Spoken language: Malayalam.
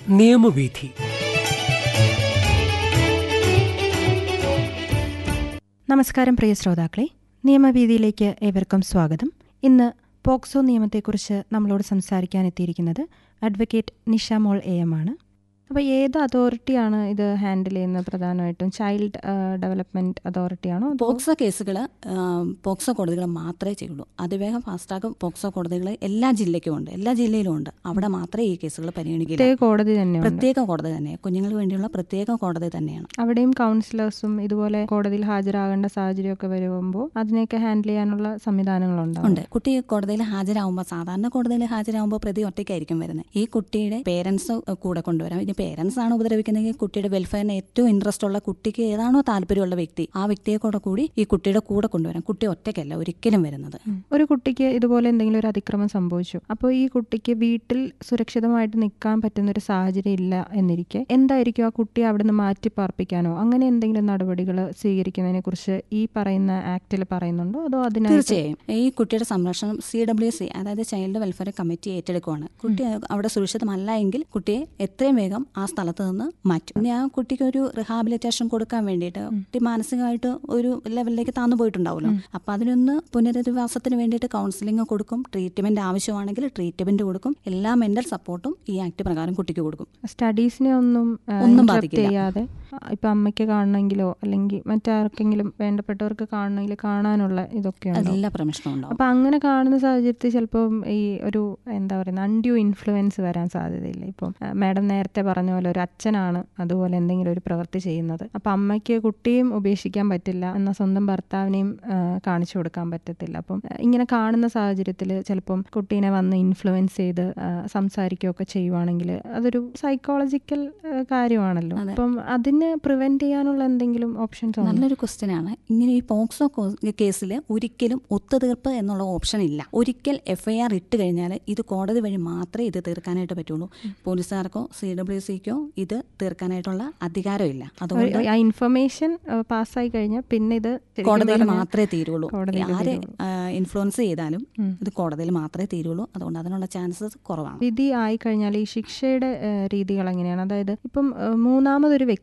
നിയമവീഥി നമസ്കാരം പ്രിയ ശ്രോതാക്കളെ നിയമവീതിയിലേക്ക് ഏവർക്കും സ്വാഗതം ഇന്ന് പോക്സോ നിയമത്തെക്കുറിച്ച് നമ്മളോട് സംസാരിക്കാൻ എത്തിയിരിക്കുന്നത് advocate Nisha Mol A M ആണ് അപ്പോൾ ഏത് അതോറിറ്റിയാണ് ഇത് ഹാൻഡിൽ ചെയ്യുന്നത് പ്രധാനമായിട്ടും ചൈൽഡ് ഡെവലപ്മെൻറ്റ് അതോറിറ്റിയാണോ അതോ പോക്സോ കേസുകൾ പോക്സോ കോടതികൾ മാത്രമേ ചെയ്യുള്ളൂ അതിവേഗം ഫാസ്ട്രാക്ക് പോക്സോ കോടതികൾ എല്ലാ ജില്ലയ്ക്കും ഉണ്ട് എല്ലാ ജില്ലയിലും ഉണ്ട് അവിടെ മാത്രമേ ഈ കേസുകൾ പരിഗണിക്കില്ല പ്രത്യേക കോടതി തന്നെയുണ്ട് പ്രത്യേക കോടതി തന്നെ കുഞ്ഞുങ്ങൾക്ക് വേണ്ടിയുള്ള പ്രത്യേക കോടതി തന്നെയാണ് അവിടെയും കൗൺസിലേഴ്സും ഇതുപോലെ കോടതിയിൽ ഹാജരാകേണ്ട സാഹചര്യമൊക്കെ വരുമ്പോൾ അതിനെയൊക്കെ ഹാൻഡിൽ ചെയ്യാനുള്ള സംവിധാനങ്ങളുണ്ടാവും ഉണ്ട് കുട്ടി കോടതിയിൽ ഹാജരാകുമ്പോൾ സാധാരണ കോടതിയിൽ ഹാജരാകുമ്പോൾ പ്രതി ഒറ്റയ്ക്കായിരിക്കും വരുന്നത് ഈ കുട്ടിയുടെ പേരൻസ് കൂടെ കൊണ്ടുവരാം ഇനി പേരൻസ് ആണ് ഉപദ്രവിക്കുന്നതെങ്കിൽ കുട്ടിയുടെ വെൽഫെയറിന് ഏറ്റവും ഇൻട്രസ്റ്റ് ഉള്ള കുട്ടിക്ക് ഏതാണോ താല്പര്യമുള്ള വ്യക്തി ആ വ്യക്തിയെ കൂടെ കൂടി ഈ കുട്ടിയുടെ കൂടെ കൊണ്ടുവരാം കുട്ടി ഒറ്റയ്ക്കല്ല ഒരിക്കലും വരുന്നത് ഉം. ഒരു കുട്ടിക്ക് ഇതുപോലെ എന്തെങ്കിലും ഒരു അതിക്രമം സംഭവിച്ചു അപ്പോൾ ഈ കുട്ടിക്ക് വീട്ടിൽ സുരക്ഷിതമായിട്ട് നിൽക്കാൻ പറ്റുന്ന ഒരു സാഹചര്യം ഇല്ല എന്നിരിക്കെ എന്തായിരിക്കും ആ കുട്ടിയെ അവിടെ നിന്ന് മാറ്റി പാർപ്പിക്കാനോ അങ്ങനെ എന്തെങ്കിലും നടപടികൾ സ്വീകരിക്കുന്നതിനെ കുറിച്ച് ഈ പറയുന്ന ആക്ടിൽ പറയുന്നുണ്ടോ അതോ അതിനായിട്ട് തീർച്ചയായും ഈ കുട്ടിയുടെ സംരക്ഷണം സി ഡബ്ല്യു സി അതായത് ചൈൽഡ് വെൽഫെയർ കമ്മിറ്റി ഏറ്റെടുക്കുവാണ് കുട്ടി അവിടെ സുരക്ഷിതമല്ല എങ്കിൽ കുട്ടിയെ എത്രയും വേഗം ആ സ്ഥലത്ത് നിന്ന് മാറ്റും ഇനി ആ കുട്ടിക്ക് ഒരു റിഹാബിലിറ്റേഷൻ കൊടുക്കാൻ വേണ്ടിയിട്ട് കുട്ടി മാനസികമായിട്ട് ഒരു ലെവലിലേക്ക് താന്നു പോയിട്ടുണ്ടാവുമല്ലോ അപ്പൊ അതിനൊന്ന് പുനരധിവാസത്തിന് വേണ്ടിയിട്ട് കൗൺസിലിംഗ് കൊടുക്കും ട്രീറ്റ്മെന്റ് ആവശ്യമാണെങ്കിൽ ട്രീറ്റ്മെന്റ് കൊടുക്കും എല്ലാ മെന്റൽ സപ്പോർട്ടും ഈ ആക്ട് പ്രകാരം കുട്ടിക്ക് കൊടുക്കും സ്റ്റഡീസിനെ ഒന്നും ആ, ഒന്നും interrupt ബാധിക്കില്ല. ചെയ്യാതെ ആ, ഇപ്പൊ അമ്മയ്ക്ക് കാണണമെങ്കിലോ അല്ലെങ്കിൽ മറ്റാർക്കെങ്കിലും വേണ്ടപ്പെട്ടവർക്ക് കാണണമെങ്കിൽ കാണാനുള്ള ഇതൊക്കെ ഉണ്ടോ എല്ലാ പ്രശ്നവും ഉണ്ടാവും അപ്പൊ അങ്ങനെ കാണുന്ന സാഹചര്യത്തിൽ ചിലപ്പം ഈ ഒരു എന്താ പറയുന്ന അൺഡ്യൂ ഇൻഫ്ലുവൻസ് വരാൻ സാധ്യതയില്ല ഇപ്പം മാഡം നേരത്തെ പറഞ്ഞ പോലെ ഒരു അച്ഛനാണ് അതുപോലെ എന്തെങ്കിലും ഒരു പ്രവൃത്തി ചെയ്യുന്നത് അപ്പൊ അമ്മയ്ക്ക് കുട്ടിയും ഉപേക്ഷിക്കാൻ പറ്റില്ല എന്ന സ്വന്തം ഭർത്താവിനെയും ആ, കാണിച്ചു കൊടുക്കാൻ പറ്റത്തില്ല അപ്പം ആ, ഇങ്ങനെ കാണുന്ന സാഹചര്യത്തിൽ ചിലപ്പം കുട്ടീനെ വന്ന് ഇൻഫ്ലുവൻസ് ചെയ്ത് ആ, സംസാരിക്കുകയൊക്കെ ചെയ്യുവാണെങ്കിൽ അതൊരു സൈക്കോളജിക്കൽ കാര്യമാണല്ലോ അതെ. അപ്പം അതിന് പ്രിവെന്റ് ചെയ്യാനുള്ള എന്തെങ്കിലും ഓപ്ഷൻസ് ഉണ്ടോ നല്ലൊരു ക്വസ്റ്റ്യൻ ആണ് ഇങ്ങനെ ഈ പോക്സോ കേസിൽ ഒരിക്കലും ഒത്തുതീർപ്പ് എന്നുള്ള ഓപ്ഷൻ ഇല്ല ഒരിക്കൽ എഫ് ഐ ആർ ഇട്ട് കഴിഞ്ഞാൽ ഇത് കോടതി വഴി മാത്രമേ ഇത് തീർക്കാനായിട്ട് പറ്റുള്ളൂ പോലീസുകാർക്കോ സി ഡബ്ല്യു സിക്കോ ഇത് തീർക്കാനായിട്ടുള്ള അധികാരമില്ല അതുകൊണ്ട് ആ ഇൻഫർമേഷൻ പാസ്സായി കഴിഞ്ഞാൽ പിന്നെ ഇത് ശരിക്കും കോടതിയിൽ പറഞ്ഞാൽ മാത്രമേ തീരുള്ളൂ കോടതിയിൽ ആരെ തീരുള്ളൂ. ഇൻഫ്ലുവൻസ് ചെയ്താലും ഇത് കോടതിയിൽ മാത്രമേ തീരുള്ളൂ അതുകൊണ്ട് അതിനുള്ള ചാൻസസ് കുറവാണ് വിധി ആയി കഴിഞ്ഞാൽ ഈ ശിക്ഷയുടെ ഏഹ്, രീതികൾ എങ്ങനെയാണ് അതായത് ഇപ്പം ഏഹ്, മൂന്നാമതൊരു വ്യക്തി